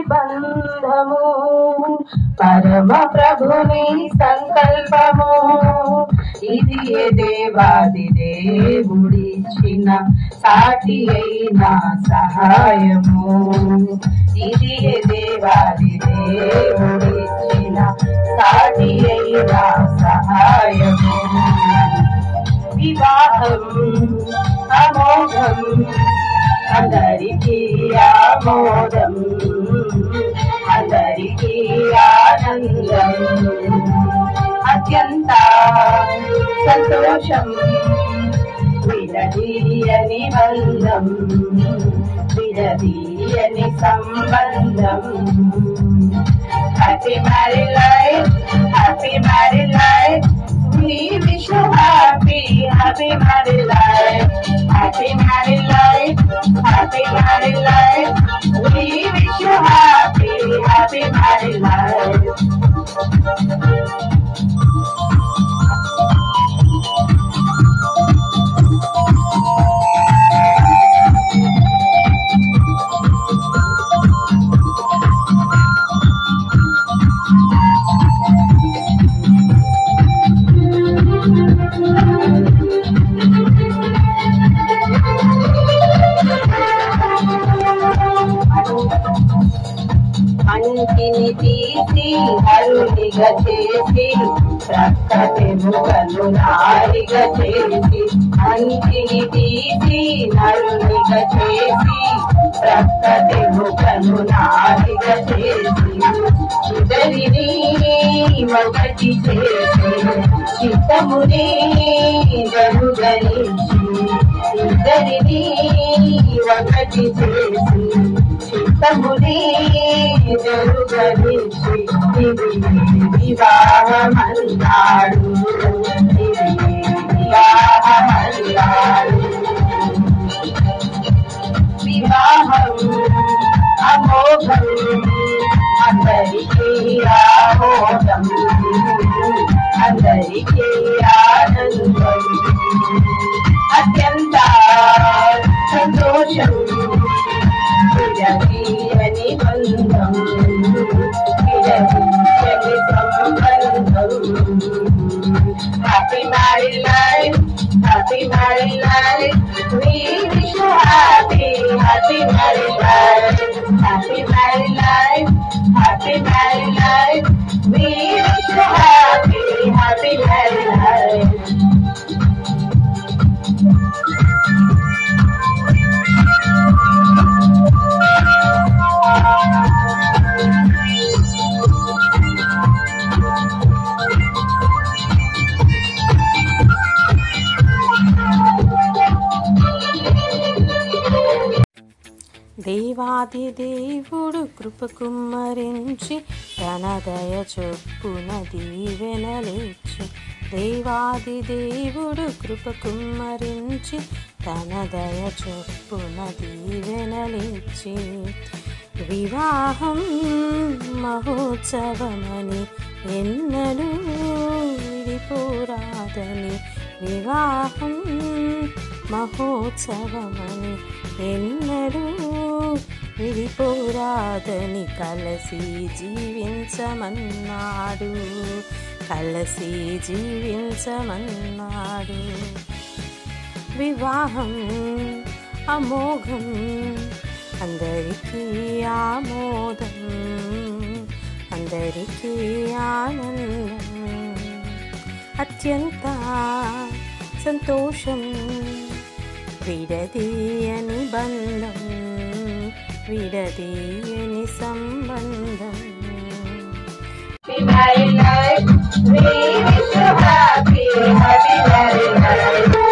బంధము పరమ ప్రభుని సంకల్పము ఇది ఏ దేవాది దేవుడిచ్చిన సాటి అయిన సహాయము ఇది ఏ దేవాది దేవుడిచ్చిన సాటి అయిన సహాయము వివాహం అమోఘం అందరికీ ఆమోదం అందరికీ ఆనందం అత్యంత సంతోషం విడదీయని బంధం విడదీయని సంబంధం happy marry life happy marry life We wish you happy, happy married life, happy married life, happy married life. We wish you happy, happy married life. మంచిని తీసి అరుడిగా చేసి ప్రక్కటి ముఖను నారిగా చేసి మంచిని తీసి నరునిగా చేసి ప్రక్కటి ముఖను నారిగా చేసి ఇద్దరిని ఒకటి చేసి చిత్తముని జరుగరించి ఇద్దరిని ఒకటి చేసి చిత్తముని జరుగరించి ఇది వివాహమన్నాడు ఇది వివాహమన్నాడు వివాహం అమోఘం అందరికీ ఆమోదం అందరికీ ఆనందం అత్యంత సంతోషం విడదీయని బంధం విడదీయని సంబంధం happy marry life happy marry life we wish you happy happy married life happy married life happy married life we wish you happy happy married life దేవాది దేవుడు కృప కుమ్మరించి తన దయ చొప్పున దీవెనలిచ్చి దేవాది దేవుడు కృప కుమ్మరించి తన దయ చొప్పున దీవెనలిచ్చి వివాహం మహోత్సవమని ఎన్నడూ విడిపోరాదని వివాహం మహోత్సవమని ఎన్నడూ విడిపోరాదని కలసి జీవించమన్నాడు కలసి జీవించమన్నాడు వివాహం అమోఘం అందరికీ ఆమోదం అందరికీ ఆనందం అత్యంత సంతోషం విడదీయని బంధం విడదీయని సంబంధం Happy married life. We wish you happy, happy married life.